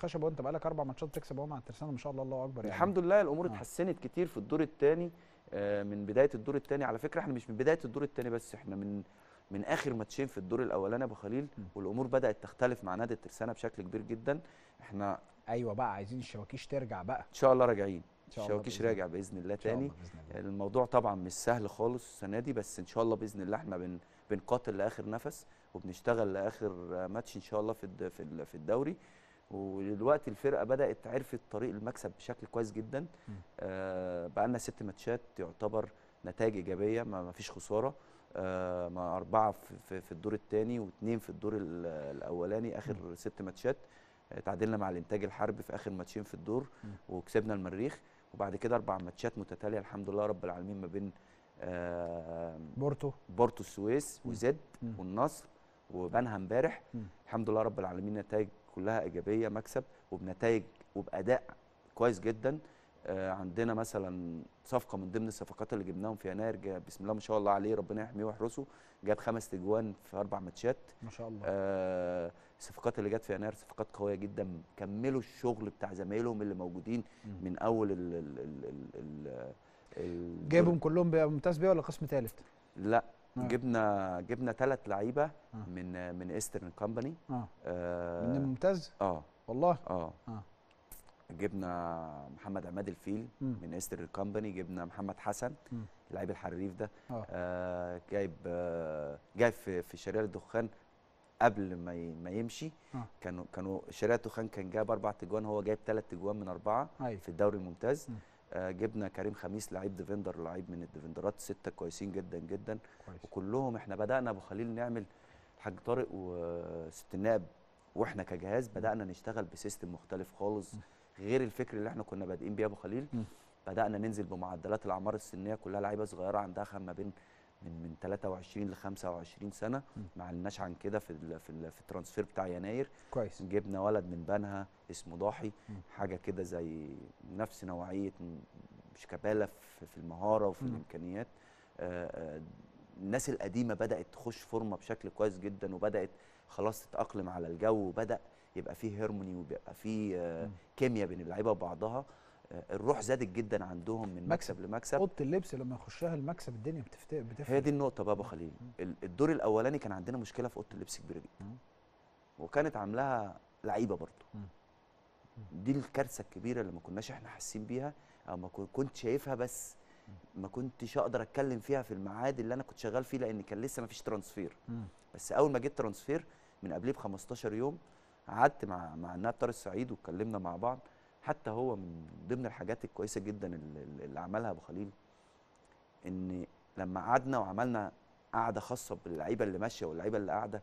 خشب وانت بقالك اربع ماتشات تكسب اهو مع الترسانه ما شاء الله الله اكبر يعني الحمد لله الامور آه. اتحسنت كتير في الدور الثاني من بدايه الدور الثاني على فكره احنا مش من بدايه الدور الثاني بس احنا من من اخر ماتشين في الدور الاولاني يا ابو خليل م. والامور بدات تختلف مع نادي الترسانه بشكل كبير جدا احنا ايوه بقى عايزين الشواكيش ترجع بقى ان شاء الله راجعين ان شاء الله الشواكيش بإذن الله. راجع باذن الله ان شاء تاني الله باذن الله الموضوع طبعا مش سهل خالص السنه دي بس ان شاء الله باذن الله احنا بن بنقاتل لاخر نفس وبنشتغل لاخر ماتش ان شاء الله في الد- في ال- في الدوري ودلوقتي الفرقه بدات عرفت طريق المكسب بشكل كويس جدا آه بقى لنا ست ماتشات يعتبر نتائج ايجابيه ما ما فيش خساره آه مع اربعه في, في, في الدور الثاني واثنين في الدور ال- الاولاني اخر ست ماتشات آه، تعادلنا مع الانتاج الحربي في اخر ماتشين في الدور مم. وكسبنا المريخ وبعد كده اربع ماتشات متتاليه الحمد لله رب العالمين ما بين آه بورتو بورتو السويس مم. وزد مم. والنصر وبنها امبارح مم. الحمد لله رب العالمين نتائج كلها ايجابيه مكسب وبنتائج وباداء كويس جدا آه عندنا مثلا صفقه من ضمن الصفقات اللي جبناهم في يناير جا- بسم الله ما شاء الله عليه ربنا يحميه ويحرسه جاب خمس تجوان في اربع ماتشات ما شاء الله آه الصفقات اللي جت في يناير صفقات قويه جدا كملوا الشغل بتاع زمايلهم اللي موجودين مم. من اول ال ال ال ال ال ال جايبهم كلهم بقى ممتاز بيه ولا قسم ثالث؟ لا آه. جبنا جبنا ثلاث لعيبه آه. من من ايسترن كومباني اه من اه ممتاز اه, والله آه. اه جبنا محمد عماد الفيل مم. من ايسترن كومباني جبنا محمد حسن مم. اللعيب الحريف ده اه آه جايب آه جايب في في شريان الدخان قبل ما ي- ما يمشي آه. كانوا كانوا شريان الدخان كان جايب اربع تجوان هو جايب ثلاث تجوان من اربعه ايوه في الدوري الممتاز مم. آه جبنا كريم خميس لعيب ديفندر لعيب من الديفندرات سته كويسين جدا جدا كويس وكلهم احنا بدانا ابو خليل نعمل الحاج طارق وست النائب واحنا كجهاز بدانا نشتغل بسيستم مختلف خالص م. غير الفكر اللي احنا كنا بادئين بيه ابو خليل م. بدانا ننزل بمعدلات الاعمار السنيه كلها لعيبه صغيره عندها خم ما بين من من 23 ل 25 سنه م. ما علناش عن كده في ال في, ال في الترانسفير بتاع يناير كويس جبنا ولد من بنها اسمه ضاحي م. حاجه كده زي نفس نوعيه م- شيكابالا في في المهاره وفي م. الامكانيات آه، آه، الناس القديمه بدات تخش فورمه بشكل كويس جدا وبدات خلاص تتاقلم على الجو وبدا يبقى فيه هيرموني وبيبقى فيه آه، م. كيمياء بين اللعيبه وبعضها آه، الروح زادت جدا عندهم من مكسب. مكسب لمكسب اوضه اللبس لما يخشها المكسب الدنيا بتفت- بتفرق هي دي النقطة بقى أبو خليل ال- الدور الأولاني كان عندنا مشكلة في أوضة اللبس كبيرة جدا مم. وكانت عاملاها لعيبة برضه مم. دي الكارثة الكبيرة اللي ما كناش احنا حاسين بيها أو ما كن- كنت شايفها بس ما كنتش أقدر أتكلم فيها في الميعاد اللي أنا كنت شغال فيه لأن كان لسه ما فيش ترانسفير مم. بس أول ما جيت ترانسفير من قبليه ب 15 يوم قعدت مع مع النائب طارق السعيد واتكلمنا مع بعض حتى هو من ضمن الحاجات الكويسة جدا اللي, اللي عملها أبو خليل ان لما قعدنا وعملنا قعده خاصه باللعيبه اللي ماشيه واللعيبه اللي قاعده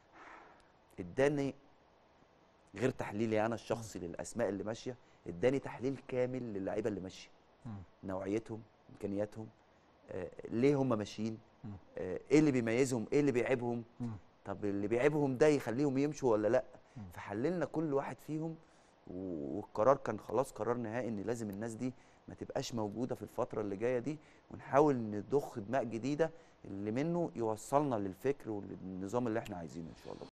اداني غير تحليلي انا الشخصي للاسماء اللي ماشيه اداني تحليل كامل للعيبه اللي ماشيه مم. نوعيتهم امكانياتهم آه ليه هم ماشيين مم. آه ايه اللي بيميزهم ايه اللي بيعيبهم مم. طب اللي بيعيبهم ده يخليهم يمشوا ولا لا مم. فحللنا كل واحد فيهم و- والقرار كان خلاص قرار نهائي ان لازم الناس دي ما تبقاش موجوده في الفتره اللي جايه دي ونحاول نضخ دماء جديده اللي منه يوصلنا للفكر وللنظام اللي احنا عايزينه ان شاء الله